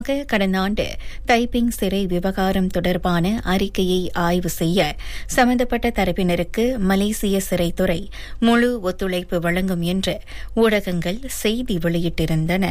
கடந்த ஆண்டு தைப்பிங் சிறை விவகாரம் தொடர்பான அறிக்கையை ஆய்வு செய்ய சம்பந்தப்பட்ட தரப்பினருக்கு மலேசிய சிறைத்துறை முழு ஒத்துழைப்பு வழங்கும் என்று ஊடகங்கள் செய்தி வெளியிட்டிருந்தன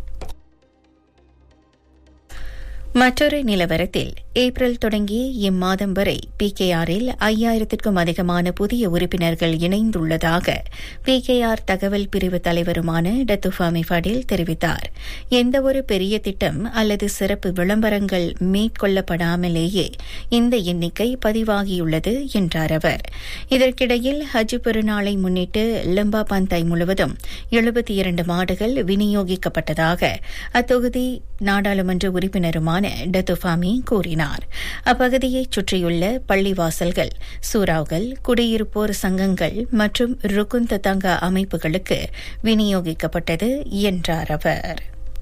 மற்றொரு நிலவரத்தில் ஏப்ரல் தொடங்கி இம்மாதம் வரை பிகேஆரில் ஐயாயிரத்திற்கும் அதிகமான புதிய உறுப்பினர்கள் இணைந்துள்ளதாக பிகேஆர் தகவல் பிரிவு தலைவருமான டத்துஃபாமி ஃபடில் தெரிவித்தார் எந்தவொரு பெரிய திட்டம் அல்லது சிறப்பு விளம்பரங்கள் மேற்கொள்ளப்படாமலேயே இந்த எண்ணிக்கை பதிவாகியுள்ளது என்றார் அவர் இதற்கிடையில் ஹஜ் பெருநாளை முன்னிட்டு லம்பா பந்தாய் முழுவதும் எழுபத்தி இரண்டு மாடுகள் விநியோகிக்கப்பட்டதாக அத்தொகுதி நாடாளுமன்ற உறுப்பினருமான டத்துஃபாமி கூறினார் அப்பகுதியைச் சுற்றியுள்ள பள்ளிவாசல்கள் சூறாவ்கள் குடியிருப்போர் சங்கங்கள் மற்றும் ருக்குன் தத்தங்க அமைப்புகளுக்கு விநியோகிக்கப்பட்டது என்றார் அவர்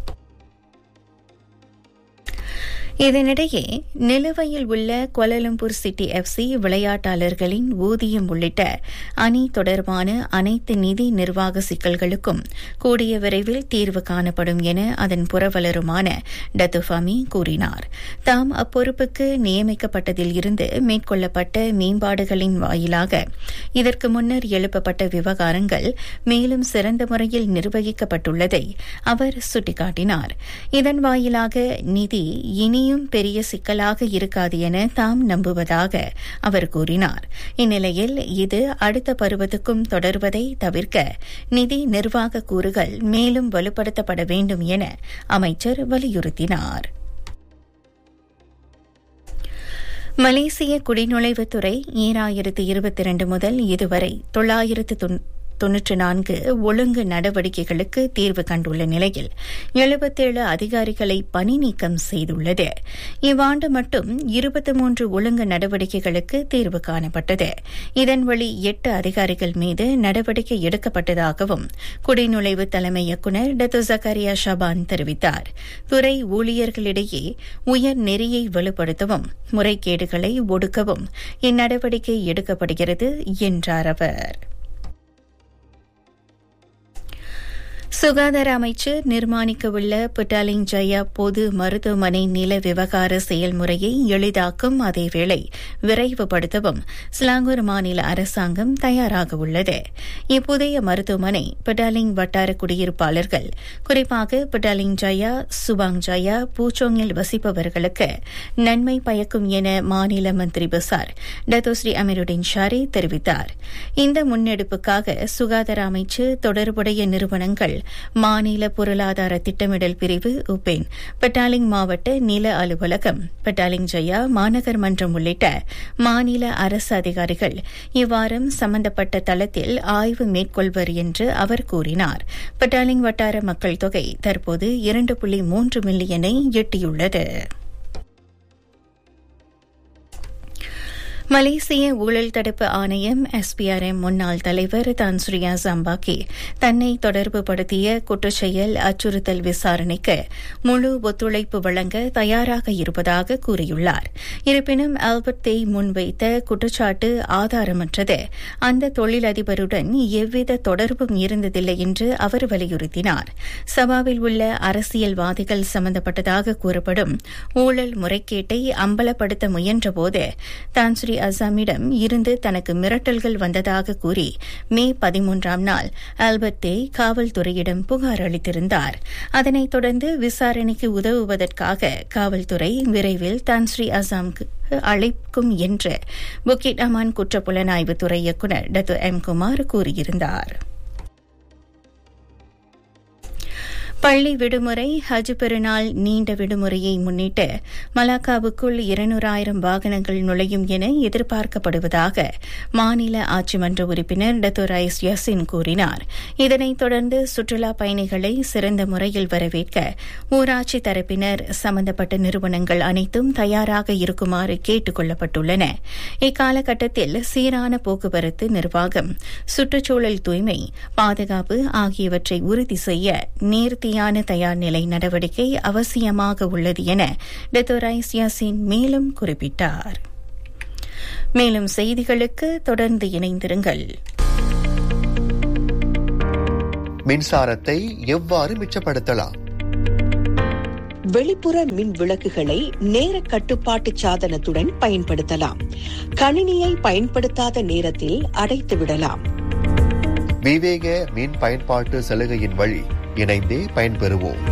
இதனிடையே நிலுவையில் உள்ள கோலலம்பூர் சிட்டி எஃப்சி விளையாட்டாளர்களின் ஊதியம் உள்ளிட்ட அணி தொடர்பான அனைத்து நிதி நிர்வாக சிக்கல்களுக்கும் கூடிய விரைவில் தீர்வு காணப்படும் என அதன் புரவலருமான டத்துஃபாமி கூறினார் தாம் அப்பொறுப்புக்கு நியமிக்கப்பட்டதில் இருந்து மேற்கொள்ளப்பட்ட மேம்பாடுகளின் வாயிலாக இதற்கு முன்னர் எழுப்பப்பட்ட விவகாரங்கள் மேலும் சிறந்த முறையில் நிர்வகிக்கப்பட்டுள்ளதை அவர் சுட்டிக்காட்டினார் இதன் வாயிலாக நிதி இனியும் பெரிய சிக்கலாக இருக்காது என தாம் நம்புவதாக அவர் கூறினார் இந்நிலையில் இது அடுத்த பருவத்துக்கும் தொடர்வதை தவிர்க்க நிதி நிர்வாக கூறுகள் மேலும் வலுப்படுத்தப்பட வேண்டும் என அமைச்சர் வலியுறுத்தினார் மலேசிய குடிநுழைவுத்துறை ஈராயிரத்து இருபத்தி இரண்டு முதல் இதுவரை தொள்ளாயிரத்து தொன்னூற்று நான்கு ஒழுங்கு நடவடிக்கைகளுக்கு தீர்வு கண்டுள்ள நிலையில் எழுபத்தேழு அதிகாரிகளை பணி நீக்கம் செய்துள்ளது இவ்வாண்டு மட்டும் இருபத்தி மூன்று ஒழுங்கு நடவடிக்கைகளுக்கு தீர்வு காணப்பட்டது இதன் வழி எட்டு அதிகாரிகள் மீது நடவடிக்கை எடுக்கப்பட்டதாகவும் குடிநுழைவு தலைமை இயக்குநர் டத்து ஜக்கரியா ஷபான் தெரிவித்தார் துறை ஊழியர்களிடையே உயர் நெறியை வலுப்படுத்தவும் முறைகேடுகளை ஒடுக்கவும் இந்நடவடிக்கை எடுக்கப்படுகிறது என்றார் அவர் சுகாதார அமைச்சு நிர்மாணிக்கவுள்ள புட்டாலிங் ஜயா பொது மருத்துவமனை நில விவகார செயல்முறையை எளிதாக்கும் அதேவேளை விரைவுபடுத்தவும் ஸ்லாங்கூர் மாநில அரசாங்கம் தயாராக உள்ளது இப்புதிய மருத்துவமனை புட்டாலிங் வட்டார குடியிருப்பாளர்கள் குறிப்பாக புட்டாலிங் ஜயா சுபாங் ஜயா பூச்சோங்கில் வசிப்பவர்களுக்கு நன்மை பயக்கும் என மாநில மந்திரி பசார் டத்தோஸ்ரீ அமீருடின் ஷாரி தெரிவித்தார் இந்த முன்னெடுப்புக்காக சுகாதார அமைச்சு தொடர்புடைய நிறுவனங்கள் மாநில பொருளாதார திட்டமிடல் பிரிவு உபேன் பட்டாலிங் மாவட்ட நில அலுவலகம் பட்டாலிங் ஜயா மாநகர் மன்றம் உள்ளிட்ட மாநில அரசு அதிகாரிகள் இவ்வாரம் சம்பந்தப்பட்ட தளத்தில் ஆய்வு மேற்கொள்வர் என்று அவர் கூறினார் பட்டாலிங் வட்டார மக்கள் தொகை தற்போது இரண்டு புள்ளி மூன்று மில்லியனை எட்டியுள்ளது மலேசிய ஊழல் தடுப்பு ஆணையம் எஸ்பிஆர்எம் முன்னாள் தலைவர் தான்ஸ்ரியா ஜம்பாக்கி தன்னை தொடர்பு படுத்திய குற்றச்செயல் அச்சுறுத்தல் விசாரணைக்கு முழு ஒத்துழைப்பு வழங்க தயாராக இருப்பதாக கூறியுள்ளார் இருப்பினும் ஆல்பர்ட் தேய் முன்வைத்த குற்றச்சாட்டு ஆதாரமற்றது அந்த தொழிலதிபருடன் எவ்வித தொடர்பும் இருந்ததில்லை என்று அவர் வலியுறுத்தினார் சபாவில் உள்ள அரசியல்வாதிகள் சம்பந்தப்பட்டதாக கூறப்படும் ஊழல் முறைகேட்டை அம்பலப்படுத்த முயன்றபோது தான்ஸ்ரீ அசாமிடம் இருந்து தனக்கு மிரட்டல்கள் வந்ததாக கூறி மே பதிமூன்றாம் நாள் ஆல்பர்டே காவல்துறையிடம் புகார் அளித்திருந்தார் அதனைத் தொடர்ந்து விசாரணைக்கு உதவுவதற்காக காவல்துறை விரைவில் தான்ஸ்ரீ அசாம்க்கு அழைக்கும் என்று புக்கிட் அமான் குற்றப்புலனாய்வுத்துறை இயக்குநர் டத்து எம் குமார் கூறியிருந்தார் பள்ளி விடுமுறை ஹஜ் பெருநாள் நீண்ட விடுமுறையை முன்னிட்டு மலாக்காவுக்குள் இருநூறாயிரம் வாகனங்கள் நுழையும் என எதிர்பார்க்கப்படுவதாக மாநில ஆட்சிமன்ற உறுப்பினர் டத்தோரைஸ் யசின் கூறினார் இதனைத் தொடர்ந்து சுற்றுலா பயணிகளை சிறந்த முறையில் வரவேற்க ஊராட்சி தரப்பினர் சம்பந்தப்பட்ட நிறுவனங்கள் அனைத்தும் தயாராக இருக்குமாறு கேட்டுக் கொள்ளப்பட்டுள்ளன இக்காலகட்டத்தில் சீரான போக்குவரத்து நிர்வாகம் சுற்றுச்சூழல் தூய்மை பாதுகாப்பு ஆகியவற்றை உறுதி செய்ய நேர்த்தி உறுதியான தயார் நிலை நடவடிக்கை அவசியமாக உள்ளது என டெத்தோரைஸ் யாசின் மேலும் குறிப்பிட்டார் மேலும் செய்திகளுக்கு தொடர்ந்து இணைந்திருங்கள் மின்சாரத்தை எவ்வாறு மிச்சப்படுத்தலாம் வெளிப்புற மின் விளக்குகளை நேர கட்டுப்பாட்டு சாதனத்துடன் பயன்படுத்தலாம் கணினியை பயன்படுத்தாத நேரத்தில் அடைத்து விடலாம் விவேக மின் பயன்பாட்டு சலுகையின் வழி இணைந்தே பயன்பெறுவோம்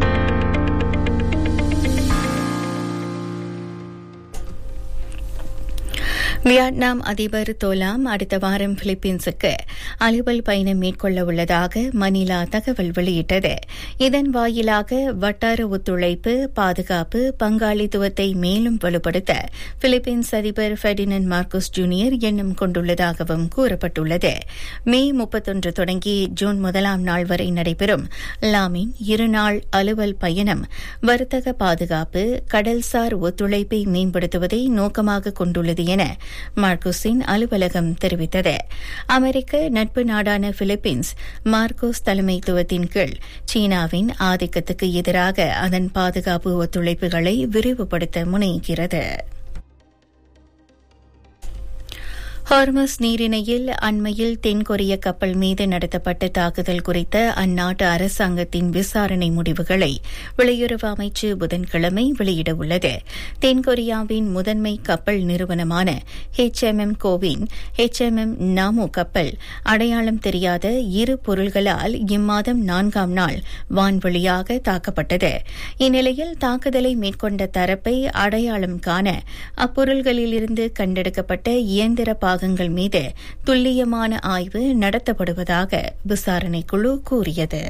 வியட்நாம் அதிபர் தோலாம் அடுத்த வாரம் பிலிப்பீன்ஸுக்கு அலுவல் பயணம் மேற்கொள்ள உள்ளதாக மணிலா தகவல் வெளியிட்டது இதன் வாயிலாக வட்டார ஒத்துழைப்பு பாதுகாப்பு பங்காளித்துவத்தை மேலும் வலுப்படுத்த பிலிப்பீன்ஸ் அதிபர் ஃபெர்டினன் மார்க்கோஸ் ஜூனியர் எண்ணம் கொண்டுள்ளதாகவும் கூறப்பட்டுள்ளது மே முப்பத்தொன்று தொடங்கி ஜூன் முதலாம் நாள் வரை நடைபெறும் லாமின் இருநாள் அலுவல் பயணம் வர்த்தக பாதுகாப்பு கடல்சார் ஒத்துழைப்பை மேம்படுத்துவதை நோக்கமாக கொண்டுள்ளது என மார்க்கோஸின் அலுவலகம் தெரிவித்தது அமெரிக்க நட்பு நாடான பிலிப்பீன்ஸ் மார்க்கோஸ் தலைமைத்துவத்தின் கீழ் சீனாவின் ஆதிக்கத்துக்கு எதிராக அதன் பாதுகாப்பு ஒத்துழைப்புகளை விரிவுபடுத்த முனைகிறது ஹார்மஸ் நீரிணையில் அண்மையில் தென்கொரிய கப்பல் மீது நடத்தப்பட்ட தாக்குதல் குறித்த அந்நாட்டு அரசாங்கத்தின் விசாரணை முடிவுகளை வெளியுறவு அமைச்சு புதன்கிழமை வெளியிடவுள்ளது தென்கொரியாவின் முதன்மை கப்பல் நிறுவனமான ஹெச் எம் எம் கோவின் ஹெச் எம் எம் நாமோ கப்பல் அடையாளம் தெரியாத இரு பொருள்களால் இம்மாதம் நான்காம் நாள் வான்வழியாக தாக்கப்பட்டது இந்நிலையில் தாக்குதலை மேற்கொண்ட தரப்பை அடையாளம் காண அப்பொருள்களிலிருந்து கண்டெடுக்கப்பட்ட இயந்திர பாகங்கள் மீது துல்லியமான ஆய்வு நடத்தப்படுவதாக விசாரணை குழு கூறியது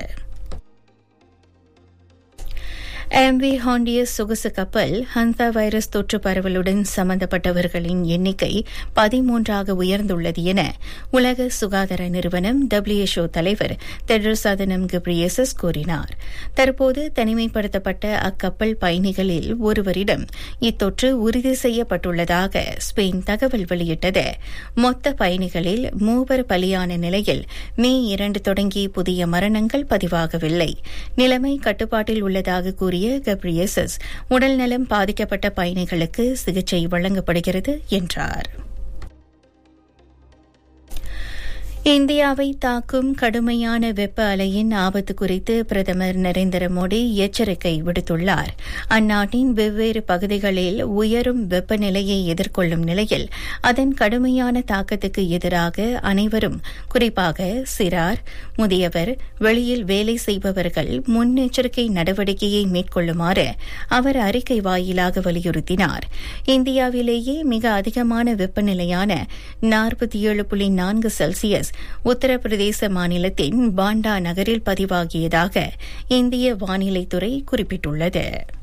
எம்வி ஹாண்டியஸ் சொகுசு கப்பல் ஹந்தா வைரஸ் தொற்று பரவலுடன் சம்பந்தப்பட்டவர்களின் எண்ணிக்கை பதிமூன்றாக உயர்ந்துள்ளது என உலக சுகாதார நிறுவனம் டபிள்யூஎச்ஓ தலைவர் தெட்ரஸ் அதனம் கிப்ரியசஸ் கூறினார் தற்போது தனிமைப்படுத்தப்பட்ட அக்கப்பல் பயணிகளில் ஒருவரிடம் இத்தொற்று உறுதி செய்யப்பட்டுள்ளதாக ஸ்பெயின் தகவல் வெளியிட்டது மொத்த பயணிகளில் மூவர் பலியான நிலையில் மே இரண்டு தொடங்கி புதிய மரணங்கள் பதிவாகவில்லை நிலைமை கட்டுப்பாட்டில் உள்ளதாக கூறிய கூறிய கப்ரியசஸ் உடல்நலம் பாதிக்கப்பட்ட பயணிகளுக்கு சிகிச்சை வழங்கப்படுகிறது என்றார் இந்தியாவை தாக்கும் கடுமையான வெப்ப அலையின் ஆபத்து குறித்து பிரதமர் நரேந்திர மோடி எச்சரிக்கை விடுத்துள்ளார் அந்நாட்டின் வெவ்வேறு பகுதிகளில் உயரும் வெப்பநிலையை எதிர்கொள்ளும் நிலையில் அதன் கடுமையான தாக்கத்துக்கு எதிராக அனைவரும் குறிப்பாக சிறார் முதியவர் வெளியில் வேலை செய்பவர்கள் முன்னெச்சரிக்கை நடவடிக்கையை மேற்கொள்ளுமாறு அவர் அறிக்கை வாயிலாக வலியுறுத்தினார் இந்தியாவிலேயே மிக அதிகமான வெப்பநிலையான நாற்பத்தி ஏழு புள்ளி நான்கு செல்சியஸ் உத்தரப்பிரதேச மாநிலத்தின் பாண்டா நகரில் பதிவாகியதாக இந்திய வானிலைத்துறை குறிப்பிட்டுள்ளது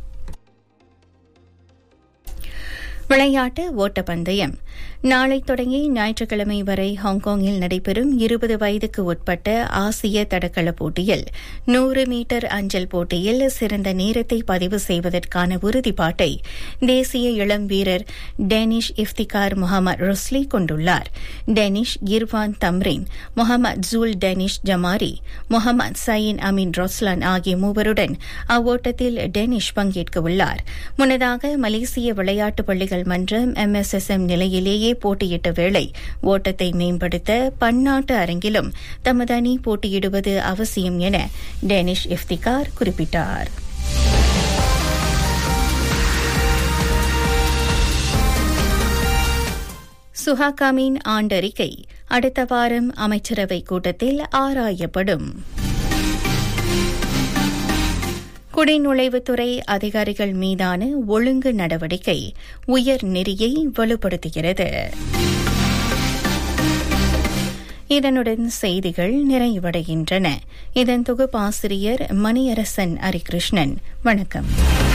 விளையாட்டு ஓட்டப்பந்தயம் நாளை தொடங்கி ஞாயிற்றுக்கிழமை வரை ஹாங்காங்கில் நடைபெறும் இருபது வயதுக்கு உட்பட்ட ஆசிய தடகள போட்டியில் நூறு மீட்டர் அஞ்சல் போட்டியில் சிறந்த நேரத்தை பதிவு செய்வதற்கான உறுதிப்பாட்டை தேசிய இளம் வீரர் டேனிஷ் இஃப்திகார் முகமது ரொஸ்லி கொண்டுள்ளார் Danish Irwan Tamrin Muhammad Zul Danish Jamari Muhammad Sayin Amin Roslan ஆகிய மூவருடன் அவ்வோட்டத்தில் டேனிஷ் பங்கேற்க உள்ளார் முன்னதாக மலேசிய விளையாட்டு பள்ளிகள் மன்றம் எம்எஸ்எஸ்எம் நிலையிலேயே போட்டியிட்ட வேளை ஓட்டத்தை மேம்படுத்த பன்னாட்டு அரங்கிலும் தமது அணி போட்டியிடுவது அவசியம் என டேனிஷ் இஃப்திகார் குறிப்பிட்டார் சுஹாகாமின் ஆண்டறிக்கை அடுத்த வாரம் அமைச்சரவை கூட்டத்தில் ஆராயப்படும் குடிநுழைவுத்துறை அதிகாரிகள் மீதான ஒழுங்கு நடவடிக்கை உயர் நெறியை வலுப்படுத்துகிறது இதனுடன் செய்திகள் நிறைவடைகின்றன இதன் தொகுப்பாசிரியர் மணியரசன் ஹரிகிருஷ்ணன் வணக்கம்